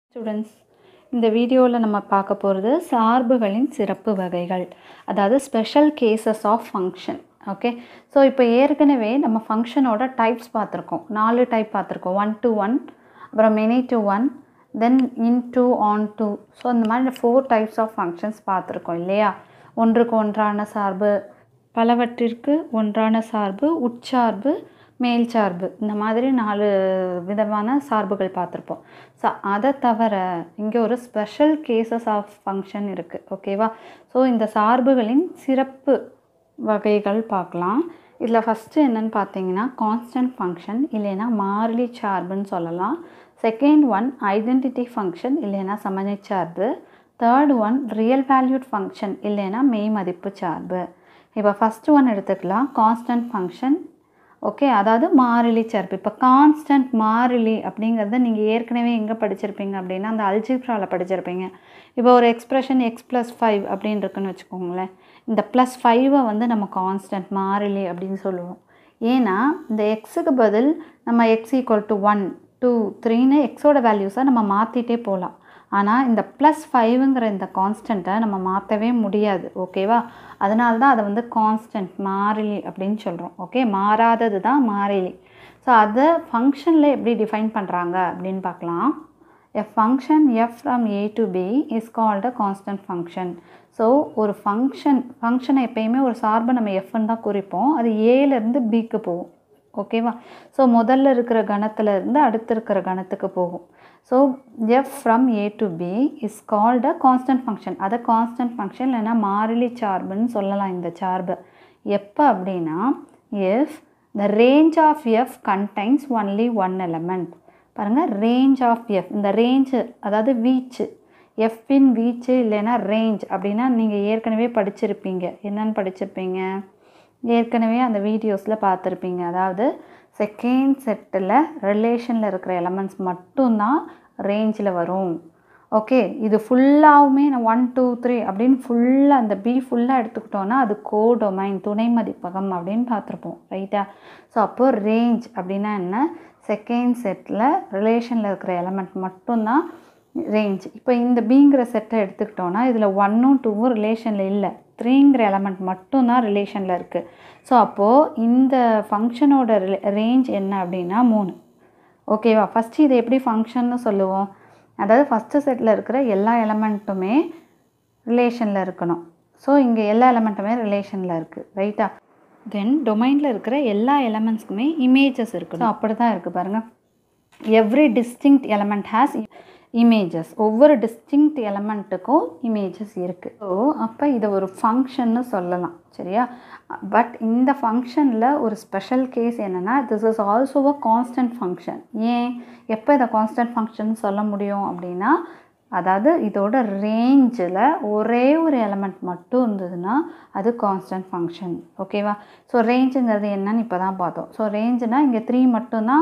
students இந்த வீடியோவில் நம்ம பார்க்க போகிறது சார்புகளின் சிறப்பு வகைகள் அதாவது special cases of function okay so இப்போ ஏற்கனவே நம்ம ஃபங்க்ஷனோட டைப்ஸ் பார்த்துருக்கோம் நாலு டைப் பார்த்துருக்கோம் ஒன் டு ஒன் அப்புறம் many to one then into onto so இந்த மாதிரி ஃபோர் டைப்ஸ் ஆஃப் ஃபங்க்ஷன்ஸ் பார்த்துருக்கோம் இல்லையா ஒன்றுக்கு ஒன்றான சார்பு பலவற்றிற்கு ஒன்றான சார்பு உட்சார்பு மேல் சார்பு இந்த மாதிரி நாலு விதமான சார்புகள் பார்த்துருப்போம் ஸோ அதை தவிர இங்கே ஒரு ஸ்பெஷல் கேசஸ் ஆஃப் ஃபங்க்ஷன் இருக்குது ஓகேவா ஸோ இந்த சார்புகளின் சிறப்பு வகைகள் பார்க்கலாம் இதில் ஃபஸ்ட்டு என்னென்னு பார்த்தீங்கன்னா கான்ஸ்டன்ட் ஃபங்க்ஷன் இல்லைன்னா மாறிலி சார்புன்னு சொல்லலாம் செகண்ட் ஒன் ஐடென்டிட்டி ஃபங்க்ஷன் இல்லைன்னா சமணி சார்பு third one real valued function இல்லைன்னா மெய் மதிப்பு சார்பு இப்போ ஃபஸ்ட்டு ஒன் எடுத்துக்கலாம் கான்ஸ்டன்ட் ஃபங்க்ஷன் ஓகே அதாவது மாறிலி சார்பு இப்போ கான்ஸ்டன்ட் மாறிலி அப்படிங்கிறத நீங்கள் ஏற்கனவே எங்கே படிச்சிருப்பீங்க அப்படின்னா அந்த அல்ஜிப்ராவில் படிச்சிருப்பீங்க இப்போ ஒரு எக்ஸ்ப்ரெஷன் எக்ஸ் ப்ளஸ் ஃபைவ் அப்படின்னு இருக்குன்னு வச்சுக்கோங்களேன் இந்த ப்ளஸ் ஃபைவை வந்து நம்ம கான்ஸ்டன்ட் மாறிலி அப்படின்னு சொல்லுவோம் ஏன்னா இந்த எக்ஸுக்கு பதில் நம்ம x equal to one two த்ரீன்னு எக்ஸோட வேல்யூஸை நம்ம மாற்றிட்டே போகலாம் ஆனால் இந்த ப்ளஸ் ஃபைவுங்கிற இந்த கான்ஸ்டண்ட்டை நம்ம மாற்றவே முடியாது ஓகேவா அதனால தான் அதை வந்து கான்ஸ்டன்ட் மாறிலி அப்படின்னு சொல்கிறோம் ஓகே மாறாதது தான் மாறிலி ஸோ அதை ஃபங்க்ஷனில் எப்படி டிஃபைன் பண்ணுறாங்க அப்படின்னு பார்க்கலாம் a function f from A to B is called a constant function so ஒரு ஃபங்க்ஷன் ஃபங்க்ஷனை எப்பயுமே ஒரு சார்பை நம்ம எஃப்னு தான் குறிப்போம் அது ஏலேருந்து பிக்கு போகும் ஓகேவா ஸோ முதல்ல இருக்கிற கணத்தில் இருந்து அடுத்து இருக்கிற கணத்துக்கு போகும் so f from A to B is called a constant function அதை கான்ஸ்டன்ட் ஃபங்க்ஷன் இல்லைன்னா மாறிலி சார்புன்னு சொல்லலாம் இந்த சார்பு எப்போ அப்படின்னா f the range of f contains only one element பாருங்கள் ரேஞ்ச் ஆஃப் எஃப் இந்த ரேஞ்சு அதாவது வீச்சு எஃப்பின் வீச்சு இல்லைன்னா ரேஞ்ச் அப்படின்னா நீங்கள் ஏற்கனவே படிச்சிருப்பீங்க என்னென்னு படிச்சிருப்பீங்க ஏற்கனவே அந்த வீடியோஸில் பார்த்துருப்பீங்க அதாவது செகண்ட் செட்டில் ரிலேஷனில் இருக்கிற எலமெண்ட்ஸ் மட்டும்தான் ரேஞ்சில் வரும் ஓகே இது ஃபுல்லாகவுமே நான் ஒன் டூ த்ரீ அப்படின்னு ஃபுல்லாக அந்த பி ஃபுல்லாக எடுத்துக்கிட்டோன்னா அது கோ டொமைன் துணை மதிப்பகம் அப்படின்னு பார்த்துருப்போம் ரைட்டா ஸோ அப்போது ரேஞ்ச் அப்படின்னா என்ன செகண்ட் செட்டில் ரிலேஷனில் இருக்கிற எலமெண்ட் மட்டும்தான் ரேஞ்ச் இப்போ இந்த பிங்கிற செட்டை எடுத்துக்கிட்டோன்னா இதில் ஒன்னும் டூவும் ரிலேஷனில் இல்லை த்ரீங்கிற எலமெண்ட் மட்டும்தான் ரிலேஷனில் இருக்குது ஸோ அப்போது இந்த ஃபங்க்ஷனோட ரேஞ்ச் என்ன அப்படின்னா மூணு ஓகேவா ஃபஸ்ட்டு இதை எப்படி ஃபங்க்ஷன்னு சொல்லுவோம் அதாவது ஃபஸ்ட்டு செட்டில் இருக்கிற எல்லா எலமெண்ட்டுமே ரிலேஷனில் இருக்கணும் ஸோ இங்கே எல்லா எலமெண்ட்டுமே ரிலேஷனில் இருக்குது ரைட்டா தென் டொமைனில் இருக்கிற எல்லா எலமெண்ட்ஸ்க்குமே இமேஜஸ் இருக்குது ஸோ அப்படி தான் இருக்குது பாருங்கள் every distinct element has images ஒவ்வொரு டிஸ்டிங்க்ட் எலமெண்ட்டுக்கும் இமேஜஸ் இருக்குது ஸோ அப்போ இதை ஒரு ஃபங்க்ஷன்னு சொல்லலாம் சரியா பட் இந்த ஃபங்க்ஷனில் ஒரு ஸ்பெஷல் கேஸ் என்னென்னா this is also a constant function ஏன் எப்போ இதை கான்ஸ்டன்ட் ஃபங்க்ஷன் சொல்ல முடியும் அப்படின்னா அதாவது இதோட ரேஞ்சில் ஒரே ஒரு எலமெண்ட் மட்டும் இருந்ததுன்னா அது கான்ஸ்டன்ட் ஃபங்க்ஷன் ஓகேவா ஸோ ரேஞ்சுங்கிறது என்னன்னு இப்போ தான் பார்த்தோம் ஸோ ரேஞ்சுனால் இங்கே த்ரீ மட்டும்தான்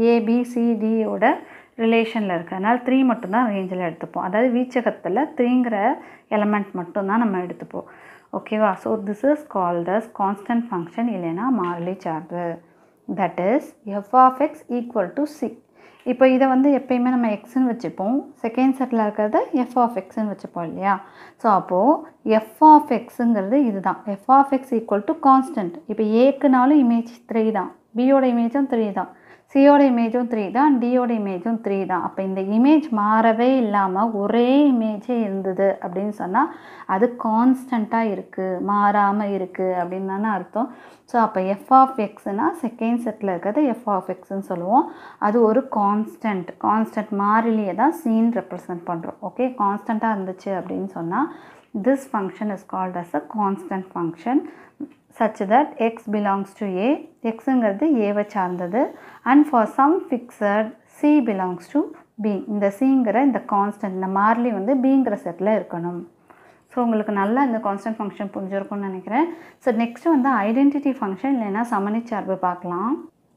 ஏபிசிடியோட ரிலேஷனில் இருக்குது அதனால் த்ரீ மட்டும்தான் ரேஞ்சில் எடுத்துப்போம் அதாவது வீச்சகத்தில் த்ரீங்கிற எலமெண்ட் மட்டும்தான் நம்ம எடுத்துப்போம் ஓகேவா so this is called as constant function இல்லைன்னா மாறிலி சார்பு that is f of x equal to c இப்போ இதை வந்து எப்பயுமே நம்ம எக்ஸ்ன்னு வச்சுப்போம் செகண்ட் செட்டில் இருக்கிறத எஃப் ஆஃப் எக்ஸ்ன்னு வச்சுப்போம் இல்லையா ஸோ அப்போது எஃப் ஆஃப் எக்ஸுங்கிறது இதுதான் f of x equal to constant இப்போ ஏக்குனாலும் இமேஜ் த்ரீ தான் பியோட இமேஜும் த்ரீ தான் சியோட இமேஜும் த்ரீ தான் டியோட இமேஜும் த்ரீ தான் அப்போ இந்த இமேஜ் மாறவே இல்லாமல் ஒரே இமேஜே இருந்தது அப்படின்னு சொன்னால் அது கான்ஸ்டண்ட்டாக இருக்குது மாறாமல் இருக்குது அப்படின்னு தானே அர்த்தம் ஸோ அப்போ எஃப் ஆஃப் எக்ஸ்னால் செகண்ட் செட்டில் இருக்கிறது எஃப் ஆஃப் எக்ஸ்ன்னு சொல்லுவோம் அது ஒரு கான்ஸ்டன்ட் கான்ஸ்டன்ட் மாறிலியை தான் சீன் ரெப்ரசன்ட் பண்ணுறோம் ஓகே கான்ஸ்டண்ட்டாக இருந்துச்சு அப்படின்னு சொன்னால் this function is called as a constant function such that x belongs to a xங்கிறது ஏவை சார்ந்தது and for some fixed c belongs to B இந்த சிங்கிற இந்த கான்ஸ்டன்ட் இந்த மாறிலி வந்து பிங்கிற செட்டில் இருக்கணும் ஸோ உங்களுக்கு நல்லா இந்த கான்ஸ்டன்ட் ஃபங்க்ஷன் புரிஞ்சிருக்கும்னு நினைக்கிறேன் ஸோ நெக்ஸ்ட்டு வந்து ஐடென்டிட்டி ஃபங்க்ஷன் இல்லைன்னா சமணி சார்பு பார்க்கலாம்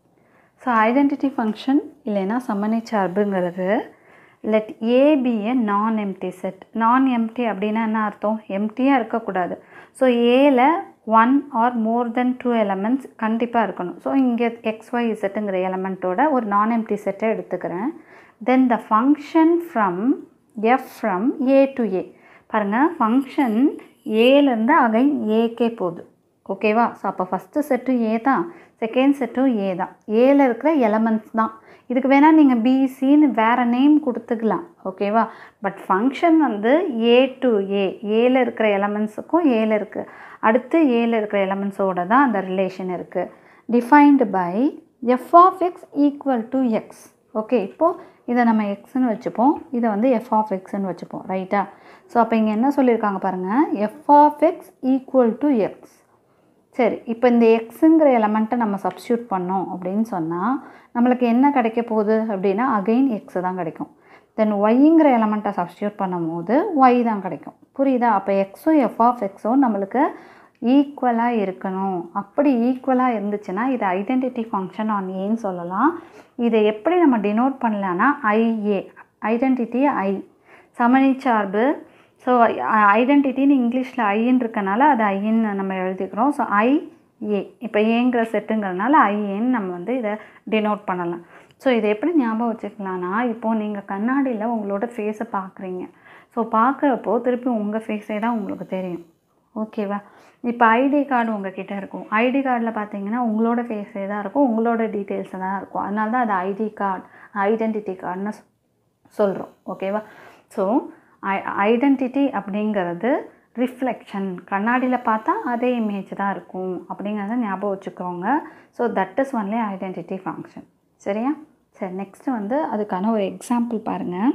ஸோ ஐடென்டிட்டி ஃபங்க்ஷன் இல்லைன்னா சமணி சார்புங்கிறது லெட் ஏ பி எ நான் எம்டி செட் நான் எம்டி அப்படின்னா என்ன அர்த்தம் எம்டியாக இருக்கக்கூடாது ஸோ ஏல one or more than two elements கண்டிப்பாக இருக்கணும் ஸோ இங்கே எக்ஸ் ஒய் செட்டுங்கிற எலமெண்ட்டோட ஒரு நான் எம்டி செட்டை எடுத்துக்கிறேன் then the function from f from A to A பாருங்கள் ஃபங்க்ஷன் ஏலேருந்து அகைன் ஏக்கே போகுது ஓகேவா ஸோ அப்போ ஃபஸ்ட்டு செட்டும் ஏ தான் செகண்ட் செட்டும் ஏ தான் ஏல இருக்கிற எலமெண்ட்ஸ் தான் இதுக்கு வேணால் நீங்கள் பிசின்னு வேறு நேம் கொடுத்துக்கலாம் ஓகேவா பட் ஃபங்க்ஷன் வந்து ஏ டு ஏ ஏல இருக்கிற எலமெண்ட்ஸுக்கும் ஏல இருக்குது அடுத்து ஏல இருக்கிற எலமெண்ட்ஸோட தான் அந்த ரிலேஷன் இருக்குது defined by f of x equal to x okay இப்போது இதை நம்ம எக்ஸ்னு வச்சுப்போம் இதை வந்து எஃப் ஆஃப் எக்ஸ்னு வச்சுப்போம் ரைட்டா ஸோ அப்போ இங்கே என்ன சொல்லியிருக்காங்க பாருங்கள் f of x equal to x சரி இப்போ இந்த எக்ஸுங்கிற எலமெண்ட்டை நம்ம சப்ஸ்டியூட் பண்ணோம் அப்படின்னு சொன்னால் நம்மளுக்கு என்ன கிடைக்க போகுது அப்படின்னா அகெயின் எக்ஸ் தான் கிடைக்கும் தென் ஒய்ங்கிற எலமெண்ட்டை சப்ஸ்டியூட் பண்ணும்போது ஒய் தான் கிடைக்கும் புரியுதா அப்போ எக்ஸும் எஃப் ஆஃப் எக்ஸும் நம்மளுக்கு ஈக்குவலாக இருக்கணும் அப்படி ஈக்குவலாக இருந்துச்சுன்னா இது ஐடென்டிட்டி ஃபங்க்ஷன் ஆன் ஏன்னு சொல்லலாம் இதை எப்படி நம்ம டினோட் பண்ணலான்னா ஐஏ ஐடென்டிட்டி ஐ சமணி சார்பு ஸோ ஐடென்டிட்டின்னு இங்கிலீஷில் ஐன்னு இருக்கனால அது ஐன்னு நம்ம எழுதிக்கிறோம் ஸோ ஐ ஏ இப்போ ஏங்கிற செட்டுங்கிறதுனால ஐஏன்னு நம்ம வந்து இதை டினோட் பண்ணலாம் ஸோ இதை எப்படி ஞாபகம் வச்சுக்கலாம்னா இப்போது நீங்கள் கண்ணாடியில் உங்களோட ஃபேஸை பார்க்குறீங்க ஸோ பார்க்குறப்போ திருப்பி உங்கள் ஃபேஸே தான் உங்களுக்கு தெரியும் ஓகேவா இப்போ ஐடி கார்டு உங்ககிட்ட இருக்கும் ஐடி கார்டில் பார்த்தீங்கன்னா உங்களோட ஃபேஸே தான் இருக்கும் உங்களோட டீட்டெயில்ஸ் தான் இருக்கும் அதனால தான் அது ஐடி கார்டு ஐடென்டிட்டி கார்டுன்னு சொல்கிறோம் ஓகேவா ஸோ ஐ ஐடென்டிட்டி அப்படிங்கிறது ரிஃப்ளெக்ஷன் கண்ணாடியில் பார்த்தா அதே இமேஜ் தான் இருக்கும் அப்படிங்கிறத ஞாபகம் வச்சுக்கோங்க so that is only identity function சரியா சரி நெக்ஸ்ட்டு வந்து அதுக்கான ஒரு எக்ஸாம்பிள் பாருங்கள்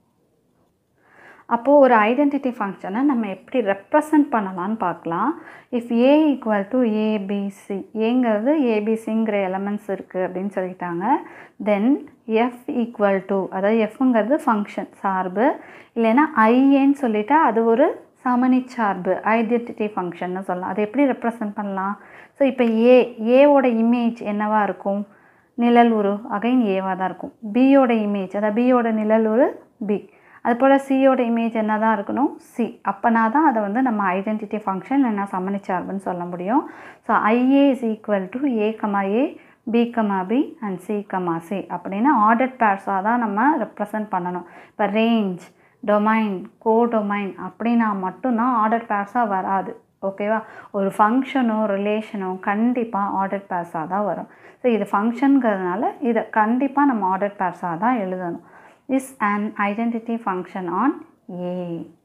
அப்போது ஒரு ஐடென்டிட்டி ஃபங்க்ஷனை நம்ம எப்படி ரெப்ரசன்ட் பண்ணலான்னு பார்க்கலாம் if A equal to ABC ஏங்கிறது ஏபிசிங்கிற எலமெண்ட்ஸ் இருக்குது அப்படின்னு சொல்லிட்டாங்க தென் எஃப் ஈக்குவல் டு அதாவது எஃப்ங்கிறது ஃபங்க்ஷன் சார்பு இல்லைன்னா ஐஏன்னு சொல்லிட்டா அது ஒரு சமணி சார்பு ஐடென்டிட்டி ஃபங்க்ஷன்னு சொல்லலாம் அதை எப்படி ரெப்ரசன்ட் பண்ணலாம் ஸோ இப்போ ஏ ஏவோட இமேஜ் என்னவாக இருக்கும் நிழல் உரு அகைன் ஏவாக தான் இருக்கும் பியோட இமேஜ் அதாவது பியோட நிழல் உரு பி அது போல் சியோட இமேஜ் என்ன தான் இருக்கணும் சி அப்போனா தான் அதை வந்து நம்ம ஐடென்டிட்டி ஃபங்க்ஷன் இல்லைன்னா சமணி சார்புன்னு சொல்ல முடியும் so IA is equal to a comma a b comma b and c comma c அப்படின்னா ஆர்டர் பேர்ஸாக தான் நம்ம ரெப்ரசன்ட் பண்ணணும் இப்போ ரேஞ்ச் டொமைன் கோ டொமைன் அப்படின்னா மட்டும்தான் ஆர்டர் பேர்ஸாக வராது ஓகேவா ஒரு ஃபங்க்ஷனோ ரிலேஷனோ கண்டிப்பாக ஆர்டர் பேர்ஸாக தான் வரும் ஸோ இது ஃபங்க்ஷனுங்கிறதுனால இதை கண்டிப்பாக நம்ம ஆர்டர் பேர்ஸாக தான் எழுதணும் is an identity function on A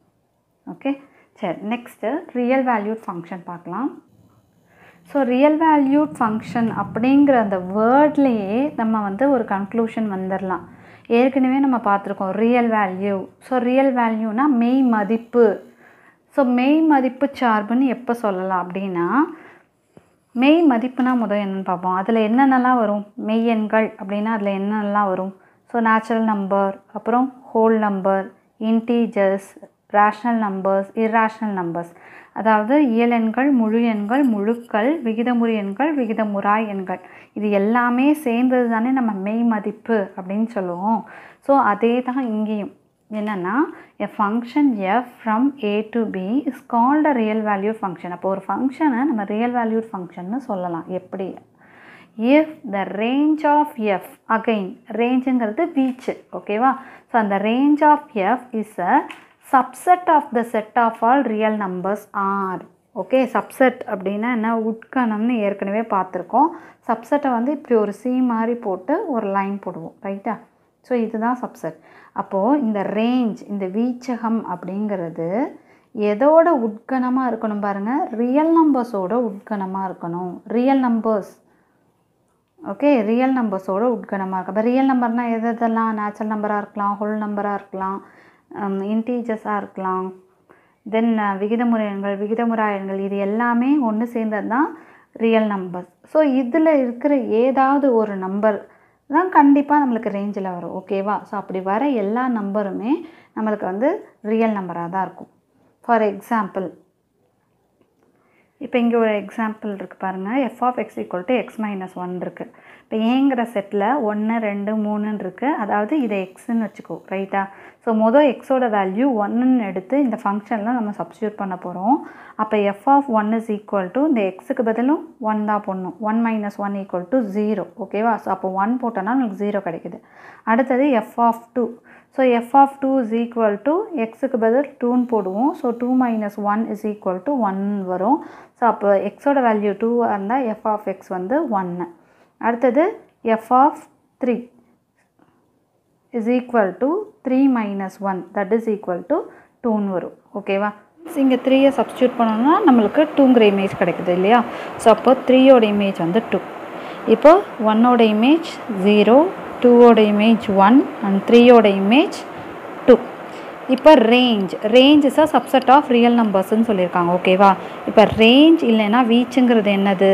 okay சரி நெக்ஸ்ட்டு ரியல் வேல்யூட் ஃபங்க்ஷன் பார்க்கலாம் ஸோ ரியல் வேல்யூட் ஃபங்க்ஷன் அப்படிங்கிற அந்த வேர்ட்லேயே நம்ம வந்து ஒரு கன்க்ளூஷன் வந்துடலாம் ஏற்கனவே நம்ம பார்த்துருக்கோம் ரியல் வேல்யூ ஸோ ரியல் வேல்யூனா மெய் மதிப்பு ஸோ மெய் மதிப்பு சார்புன்னு எப்போ சொல்லலாம் அப்படின்னா மெய் மதிப்புனா முதல் என்னென்னு பார்ப்போம் அதில் என்னென்னலாம் வரும் மெய் எண்கள் அப்படின்னா அதில் என்னென்னலாம் வரும் ஸோ நேச்சுரல் நம்பர் அப்புறம் whole number integers rational numbers irrational numbers அதாவது இயல் எண்கள் முழு எண்கள் முழுக்கள் விகிதமுறு எண்கள் விகிதமுறாய் எண்கள் இது எல்லாமே சேர்ந்தது தானே நம்ம மெய் மதிப்பு அப்படின்னு சொல்லுவோம் ஸோ அதே தான் இங்கேயும் என்னென்னா a function f from A to B is called a real valued function அப்போ ஒரு ஃபங்க்ஷனை நம்ம ரியல் வேல்யூட் ஃபங்க்ஷன்னு சொல்லலாம் எப்படி if the range of f again ரேஞ்சுங்கிறது வீச்சு ஓகேவா ஸோ அந்த range of f is a subset of the set of all real numbers or okay subset அப்படின்னா என்ன உட்கணம்னு ஏற்கனவே பார்த்துருக்கோம் சப்செட்டை வந்து இப்படி ஒரு சி மாதிரி போட்டு ஒரு லைன் போடுவோம் ரைட்டா ஸோ இதுதான் சப்செட் அப்போது இந்த ரேஞ்ச் இந்த வீச்சகம் அப்படிங்கிறது எதோட உட்கணமாக இருக்கணும் பாருங்கள் ரியல் நம்பர்ஸோட உட்கணமாக இருக்கணும் ரியல் நம்பர்ஸ் ஓகே ரியல் நம்பர்ஸோட உட்கணமாக இருக்கும் இப்போ ரியல் நம்பர்னால் எது எதெல்லாம் நேச்சுரல் நம்பராக இருக்கலாம் ஹோல் நம்பராக இருக்கலாம் இன்டீஜர்ஸாக இருக்கலாம் தென் விகிதமுறை எண்கள் விகிதமுறா எண்கள் இது எல்லாமே ஒன்று சேர்ந்தது தான் ரியல் நம்பர்ஸ் ஸோ இதில் இருக்கிற ஏதாவது ஒரு நம்பர் தான் கண்டிப்பாக நம்மளுக்கு ரேஞ்சில் வரும் ஓகேவா ஸோ அப்படி வர எல்லா நம்பருமே நம்மளுக்கு வந்து ரியல் நம்பராக தான் இருக்கும் ஃபார் எக்ஸாம்பிள் இப்போ இங்கே ஒரு எக்ஸாம்பிள் இருக்குது பாருங்கள் f of x equal to x minus one இருக்குது இப்போ ஏங்கிற செட்டில் ஒன்று ரெண்டு மூணுன்னு இருக்குது அதாவது இதை எக்ஸ்ன்னு வச்சுக்கோ ரைட்டா ஸோ மொதல் எக்ஸோட வேல்யூ ஒன்றுன்னு எடுத்து இந்த ஃபங்க்ஷனில் நம்ம சப்ஸ்டியூட் பண்ண போகிறோம் அப்போ f of one is equal to இந்த எக்ஸுக்கு பதிலும் ஒன் தான் போடணும் one minus one equal to zero ஓகேவா ஸோ அப்போ ஒன் போட்டோன்னா நமக்கு ஜீரோ கிடைக்குது அடுத்தது f of two so f of two is equal to எக்ஸுக்கு பதில் டூன்னு போடுவோம் so two minus one is equal to one வரும் ஸோ அப்போ எக்ஸோட வேல்யூ டூவாக இருந்தால் எஃப் ஆஃப் எக்ஸ் வந்து ஒன்று அடுத்தது f of three is equal to three minus one that is equal to டூன்னு வரும் ஓகேவா ஸோ இங்கே த்ரீயை சப்ஸ்டியூட் பண்ணோம்னா நம்மளுக்கு டூங்கிற இமேஜ் கிடைக்குது இல்லையா ஸோ அப்போ த்ரீயோட இமேஜ் வந்து டூ இப்போ ஒன்னோட இமேஜ் ஜீரோ டூவோட இமேஜ் ஒன் அண்ட் த்ரீயோட இமேஜ் டூ இப்போ range range is a subset of real நம்பர்ஸ்ன்னு சொல்லியிருக்காங்க ஓகேவா இப்போ ரேஞ்ச் இல்லைன்னா வீச்சுங்கிறது என்னது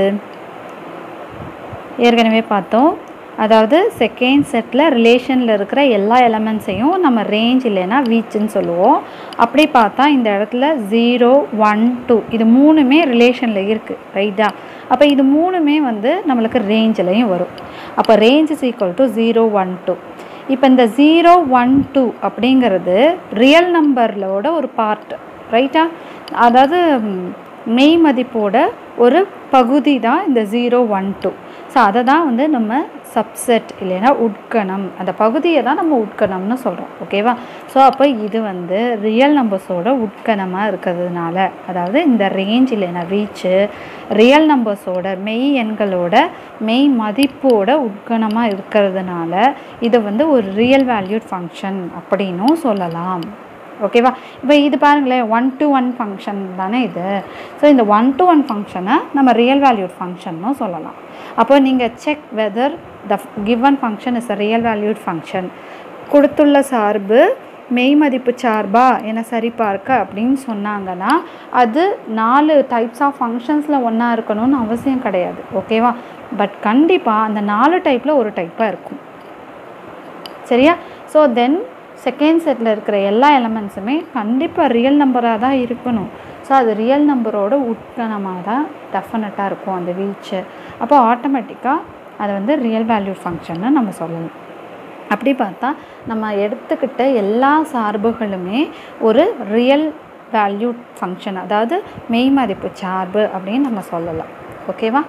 ஏற்கனவே பார்த்தோம் அதாவது செகண்ட் செட்டில் ரிலேஷனில் இருக்கிற எல்லா எலமெண்ட்ஸையும் நம்ம ரேஞ்ச் இல்லைன்னா வீச்சுன்னு சொல்லுவோம் அப்படி பார்த்தா இந்த இடத்துல ஜீரோ ஒன் டூ இது மூணுமே ரிலேஷனில் இருக்குது ரைட்டா அப்போ இது மூணுமே வந்து நம்மளுக்கு ரேஞ்சிலையும் வரும் அப்போ range is equal to zero one two இப்போ இந்த ஜீரோ ஒன் டூ அப்படிங்கிறது ரியல் நம்பர்லோட ஒரு பார்ட் ரைட்டா அதாவது மெய் மதிப்போட ஒரு பகுதி தான் இந்த ஜீரோ ஒன் டூ ஸோ அதை தான் வந்து நம்ம சப்செட் இல்லைன்னா உட்கணம் அந்த பகுதியை தான் நம்ம உட்கணம்னு சொல்கிறோம் ஓகேவா ஸோ அப்போ இது வந்து ரியல் நம்பர்ஸோட உட்கணமாக இருக்கிறதுனால அதாவது இந்த ரேஞ்ச் இல்லைன்னா வீச்சு ரியல் நம்பர்ஸோட மெய் எண்களோட மெய் மதிப்போட உட்கணமாக இருக்கிறதுனால இதை வந்து ஒரு ரியல் வேல்யூட் ஃபங்க்ஷன் அப்படின்னும் சொல்லலாம் ஓகேவா இப்போ இது பாருங்களேன் ஒன் டு ஒன் ஃபங்க்ஷன் தானே இது ஸோ இந்த ஒன் டு ஒன் ஃபங்க்ஷனை நம்ம ரியல் வேல்யூட் ஃபங்க்ஷன்னு சொல்லலாம் அப்போ நீங்கள் check whether the given function is a real valued function கொடுத்துள்ள சார்பு மெய் மதிப்பு சார்பா என சரிபார்க்க அப்படின்னு சொன்னாங்கன்னா அது நாலு டைப்ஸ் ஆஃப் ஃபங்க்ஷன்ஸில் ஒன்றா இருக்கணும்னு அவசியம் கிடையாது ஓகேவா பட் கண்டிப்பாக அந்த நாலு டைப்பில் ஒரு டைப்பாக இருக்கும் சரியா ஸோ தென் செகண்ட் செட்டில் இருக்கிற எல்லா எலமெண்ட்ஸுமே கண்டிப்பாக ரியல் நம்பராக தான் இருக்கணும் ஸோ அது ரியல் நம்பரோட உட்கணமாக தான் டெஃபினட்டாக இருக்கும் அந்த வீச்சு அப்போ ஆட்டோமேட்டிக்காக அது வந்து ரியல் வேல்யூ ஃபங்க்ஷன்னு நம்ம சொல்லலாம் அப்படி பார்த்தா நம்ம எடுத்துக்கிட்ட எல்லா சார்புகளுமே ஒரு ரியல் வேல்யூ ஃபங்க்ஷன் அதாவது மெய் மதிப்பு சார்பு அப்படின்னு நம்ம சொல்லலாம் ஓகேவா